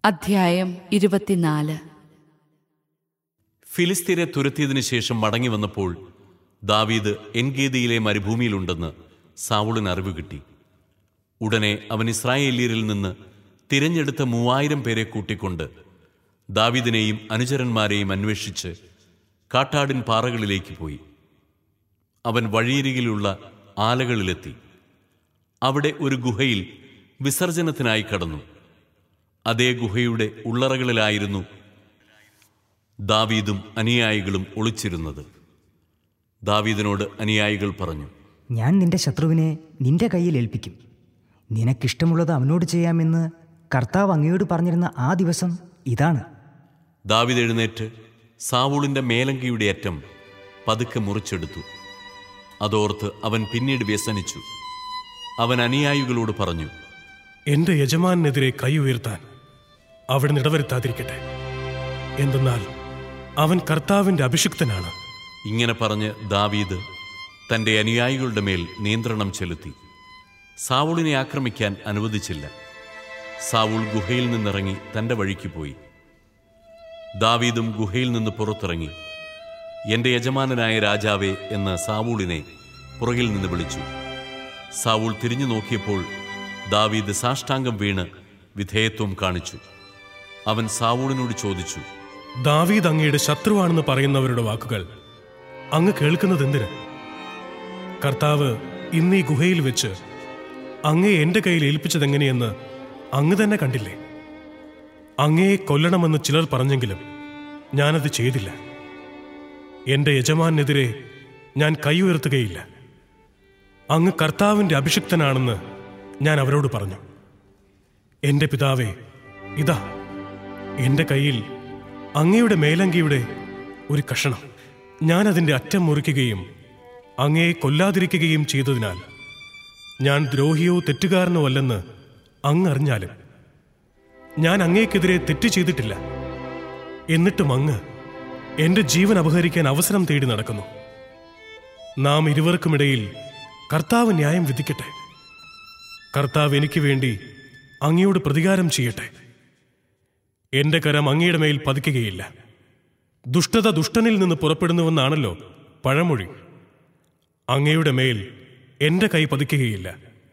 അധ്യായം ഇരുപത്തിനാല് ഫിലിസ്തീനെ തുരത്തിയതിനു ശേഷം മടങ്ങി വന്നപ്പോൾ ദാവീദ് എൻഗേദിയിലെ മരുഭൂമിയിലുണ്ടെന്ന് സാവുളിന് അറിവ് കിട്ടി ഉടനെ അവൻ ഇസ്രായേല്യരിൽ നിന്ന് തിരഞ്ഞെടുത്ത മൂവായിരം പേരെ കൂട്ടിക്കൊണ്ട് ദാവീദിനെയും അനുചരന്മാരെയും അന്വേഷിച്ച് കാട്ടാടിൻ പാറകളിലേക്ക് പോയി അവൻ വഴിയരികിലുള്ള ആലകളിലെത്തി അവിടെ ഒരു ഗുഹയിൽ വിസർജനത്തിനായി കടന്നു അതേ ഗുഹയുടെ ഉള്ളറകളിലായിരുന്നു ദാവീദും അനുയായികളും ഒളിച്ചിരുന്നത് ദാവീദിനോട് അനുയായികൾ പറഞ്ഞു ഞാൻ നിന്റെ ശത്രുവിനെ നിന്റെ കയ്യിൽ ഏൽപ്പിക്കും നിനക്കിഷ്ടമുള്ളത് അവനോട് ചെയ്യാമെന്ന് കർത്താവ് അങ്ങയോട് പറഞ്ഞിരുന്ന ആ ദിവസം ഇതാണ് ദാവീദ് എഴുന്നേറ്റ് സാവൂളിന്റെ മേലങ്കിയുടെ അറ്റം പതുക്കെ മുറിച്ചെടുത്തു അതോർത്ത് അവൻ പിന്നീട് വ്യസനിച്ചു അവൻ അനുയായികളോട് പറഞ്ഞു എന്റെ യജമാനെതിരെ കൈ ഉയർത്താൻ അവിടെ ഇടവരുത്താതിരിക്കട്ടെ എന്തെന്നാൽ അവൻ കർത്താവിന്റെ അഭിഷിക്തനാണ് ഇങ്ങനെ പറഞ്ഞ് ദാവീദ് തന്റെ അനുയായികളുടെ മേൽ നിയന്ത്രണം ചെലുത്തി സാവൂളിനെ ആക്രമിക്കാൻ അനുവദിച്ചില്ല സാവൂൾ ഗുഹയിൽ നിന്നിറങ്ങി തന്റെ വഴിക്ക് പോയി ദാവീദും ഗുഹയിൽ നിന്ന് പുറത്തിറങ്ങി എന്റെ യജമാനനായ രാജാവേ എന്ന് സാവൂളിനെ പുറകിൽ നിന്ന് വിളിച്ചു സാവൂൾ തിരിഞ്ഞു നോക്കിയപ്പോൾ ദാവീദ് സാഷ്ടാംഗം വീണ് വിധേയത്വം കാണിച്ചു അവൻ സാവൂളിനോട് ചോദിച്ചു ദാവീദ് അങ്ങയുടെ ശത്രുവാണെന്ന് പറയുന്നവരുടെ വാക്കുകൾ അങ്ങ് കേൾക്കുന്നത് എന്തിന് കർത്താവ് ഇന്ന് ഈ ഗുഹയിൽ വെച്ച് അങ്ങയെ എന്റെ കയ്യിൽ ഏൽപ്പിച്ചതെങ്ങനെയെന്ന് അങ്ങ് തന്നെ കണ്ടില്ലേ അങ്ങയെ കൊല്ലണമെന്ന് ചിലർ പറഞ്ഞെങ്കിലും ഞാനത് ചെയ്തില്ല എന്റെ യജമാനെതിരെ ഞാൻ കൈ ഉയർത്തുകയില്ല അങ്ങ് കർത്താവിന്റെ അഭിഷിക്തനാണെന്ന് ഞാൻ അവരോട് പറഞ്ഞു എന്റെ പിതാവേ ഇതാ എന്റെ കയ്യിൽ അങ്ങയുടെ മേലങ്കിയുടെ ഒരു കഷണം ഞാൻ അതിന്റെ അറ്റം മുറിക്കുകയും അങ്ങയെ കൊല്ലാതിരിക്കുകയും ചെയ്തതിനാൽ ഞാൻ ദ്രോഹിയോ തെറ്റുകാരനോ അല്ലെന്ന് അങ്ങ് അറിഞ്ഞാലും ഞാൻ അങ്ങേക്കെതിരെ തെറ്റ് ചെയ്തിട്ടില്ല എന്നിട്ടും അങ്ങ് എന്റെ ജീവൻ അപഹരിക്കാൻ അവസരം തേടി നടക്കുന്നു നാം ഇരുവർക്കുമിടയിൽ കർത്താവ് ന്യായം വിധിക്കട്ടെ കർത്താവ് എനിക്ക് വേണ്ടി അങ്ങയോട് പ്രതികാരം ചെയ്യട്ടെ എന്റെ കരം അങ്ങയുടെ മേൽ പതിക്കുകയില്ല ദുഷ്ടത ദുഷ്ടനിൽ നിന്ന് പുറപ്പെടുന്നുവെന്നാണല്ലോ പഴമൊഴി അങ്ങയുടെ മേൽ എന്റെ കൈ പതിക്കുകയില്ല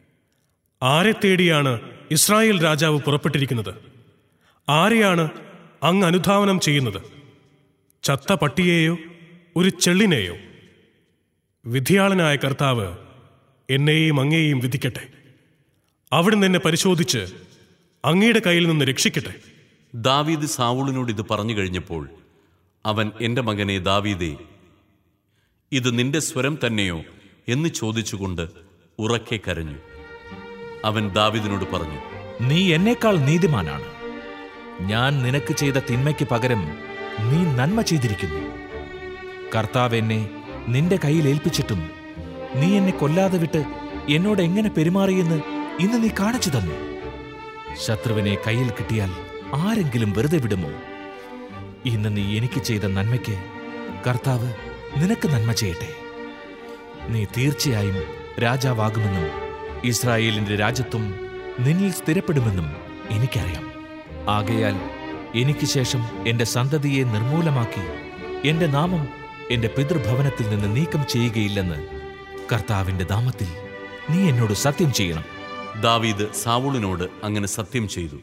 ആരെ തേടിയാണ് ഇസ്രായേൽ രാജാവ് പുറപ്പെട്ടിരിക്കുന്നത് ആരെയാണ് അങ്ങ് അനുധാവനം ചെയ്യുന്നത് ചത്ത പട്ടിയെയോ ഒരു ചെള്ളിനെയോ വിധിയാളനായ കർത്താവ് എന്നെയും അങ്ങയെയും വിധിക്കട്ടെ അവിടുന്ന് എന്നെ പരിശോധിച്ച് അങ്ങയുടെ കയ്യിൽ നിന്ന് രക്ഷിക്കട്ടെ ദാവീദ് സാവൂളിനോട് ഇത് പറഞ്ഞു കഴിഞ്ഞപ്പോൾ അവൻ എന്റെ മകനെ ദാവീദേ ഇത് നിന്റെ സ്വരം തന്നെയോ എന്ന് ചോദിച്ചുകൊണ്ട് ഉറക്കെ കരഞ്ഞു അവൻ ദാവീദിനോട് പറഞ്ഞു നീ എന്നേക്കാൾ നീതിമാനാണ് ഞാൻ നിനക്ക് ചെയ്ത തിന്മയ്ക്ക് പകരം നീ നന്മ ചെയ്തിരിക്കുന്നു കർത്താവ് എന്നെ നിന്റെ കയ്യിൽ ഏൽപ്പിച്ചിട്ടും നീ എന്നെ കൊല്ലാതെ വിട്ട് എന്നോട് എങ്ങനെ പെരുമാറിയെന്ന് ഇന്ന് നീ കാണിച്ചു തന്നു ശത്രുവിനെ കയ്യിൽ കിട്ടിയാൽ ആരെങ്കിലും വെറുതെ വിടുമോ ഇന്ന് നീ എനിക്ക് ചെയ്ത നന്മയ്ക്ക് കർത്താവ് നിനക്ക് നന്മ ചെയ്യട്ടെ നീ തീർച്ചയായും രാജാവാകുമെന്നും ഇസ്രായേലിന്റെ രാജ്യത്വം നിന്നിൽ സ്ഥിരപ്പെടുമെന്നും എനിക്കറിയാം ആകയാൽ എനിക്ക് ശേഷം എന്റെ സന്തതിയെ നിർമൂലമാക്കി എന്റെ നാമം എന്റെ പിതൃഭവനത്തിൽ നിന്ന് നീക്കം ചെയ്യുകയില്ലെന്ന് കർത്താവിന്റെ നാമത്തിൽ നീ എന്നോട് സത്യം ചെയ്യണം ദാവീദ് സാവൂളിനോട് അങ്ങനെ സത്യം ചെയ്തു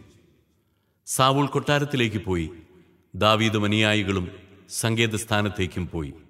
സാവൂൾ കൊട്ടാരത്തിലേക്ക് പോയി ദാവീദും അനുയായികളും സങ്കേതസ്ഥാനത്തേക്കും പോയി